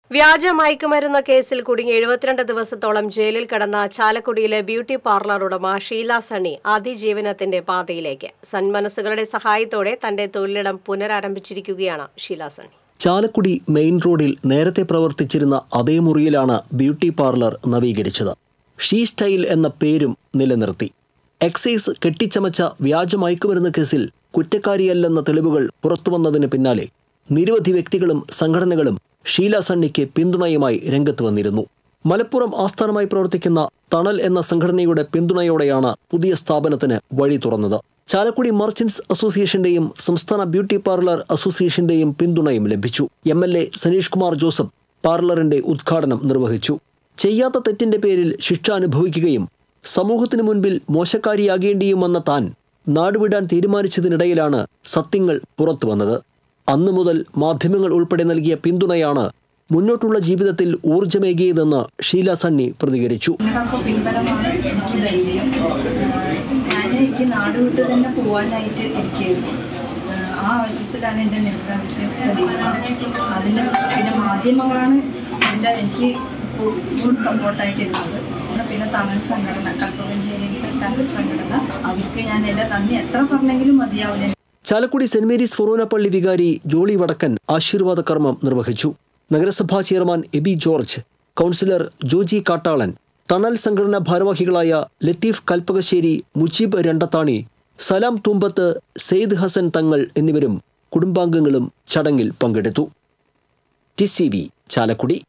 വ്യാജ മയക്കുമരുന്ന് കേസിൽ കുടുങ്ങി എഴുപത്തിരണ്ട് ദിവസത്തോളം ജയിലിൽ കിടന്ന ചാലക്കുടിയിലെ ബ്യൂട്ടി പാർലർ ഉടമ ഷീല സണ്ണി അതിജീവനത്തിന്റെ പാതയിലേക്ക് സന്മനസ്സുകളുടെ സഹായത്തോടെ തന്റെ തൊഴിലിടം പുനരാരംഭിച്ചിരിക്കുകയാണ് ഷീല സണ്ണി ചാലക്കുടി മെയിൻ റോഡിൽ നേരത്തെ പ്രവർത്തിച്ചിരുന്ന അതേ മുറിയിലാണ് ബ്യൂട്ടി പാർലർ നവീകരിച്ചത് ഷീ സ്റ്റൈൽ എന്ന പേരും നിലനിർത്തി എക്സൈസ് കെട്ടിച്ചമച്ച വ്യാജ മയക്കുമരുന്ന് കേസിൽ കുറ്റക്കാരിയല്ലെന്ന തെളിവുകൾ പുറത്തുവന്നതിന് പിന്നാലെ നിരവധി വ്യക്തികളും സംഘടനകളും ഷീല സണ്ണിക്ക് പിന്തുണയുമായി രംഗത്ത് വന്നിരുന്നു മലപ്പുറം ആസ്ഥാനമായി പ്രവർത്തിക്കുന്ന തണൽ എന്ന സംഘടനയുടെ പിന്തുണയോടെയാണ് പുതിയ സ്ഥാപനത്തിന് വഴി തുറന്നത് ചാലക്കുടി മർച്ചന്റ്സ് അസോസിയേഷന്റെയും സംസ്ഥാന ബ്യൂട്ടി പാർലർ അസോസിയേഷന്റെയും പിന്തുണയും ലഭിച്ചു M L A Saneesh Kumar Joseph പാർലറിന്റെ ഉദ്ഘാടനം നിർവഹിച്ചു ചെയ്യാത്ത തെറ്റിന്റെ പേരിൽ ശിക്ഷ അനുഭവിക്കുകയും സമൂഹത്തിനു മുൻപിൽ മോശക്കാരിയാകേണ്ടിയും വന്ന താൻ നാടുവിടാൻ തീരുമാനിച്ചതിനിടയിലാണ് സത്യങ്ങൾ പുറത്തുവന്നത് അന്നു മുതൽ മാധ്യമങ്ങൾ ഉൾപ്പെടെ നൽകിയ പിന്തുണയാണ് മുന്നോട്ടുള്ള ജീവിതത്തിൽ ഊർജമേകിയതെന്ന് ഷീല സണ്ണി പ്രതികരിച്ചു നിങ്ങളൊക്കെ പിൻബലമാണ് എനിക്ക് ധൈര്യം ഞാൻ ഈ നാട് വിട്ട് തന്നെ പോകാനായിട്ട് ഇരിക്കുകയായിരുന്നു ആഹ് ആ അവസരത്തിലാണ് എൻ്റെ നിർദ്ദേശം തെളിയുന്നത് അതിന് പിന്നെ മാധ്യമങ്ങളാണ് എൻ്റെ എനിക്ക് ഫുൾ സപ്പോർട്ടായിട്ട് ഇരുന്നത് പിന്നെ തണൽ സംഘടന കൽപ്പകഞ്ചേരി തണൽ സംഘടന അവർക്ക് ഞാൻ എൻ്റെ നന്ദി എത്ര പറഞ്ഞെങ്കിലും മതിയാവില്ല ചാലക്കുടി സെന്റ് മേരീസ് ഫൊറോന പള്ളി വികാരി ജോളി വടക്കൻ ആശീർവാദ കർമ്മം നിർവഹിച്ചു നഗരസഭാ chairman Aby George councillor Joji Kattalan തണൽ സംഘടനാ ഭാരവാഹികളായ ലത്തീഫ് കൽപ്പകശ്ശേരി മുജീബ് രണ്ടത്താണി സലാം തുമ്പത്ത് സെയ്ദ് ഹസൻ തങ്ങൾ എന്നിവരും കുടുംബാംഗങ്ങളും ചടങ്ങിൽ പങ്കെടുത്തു ടി സി ബി ചാലക്കുടി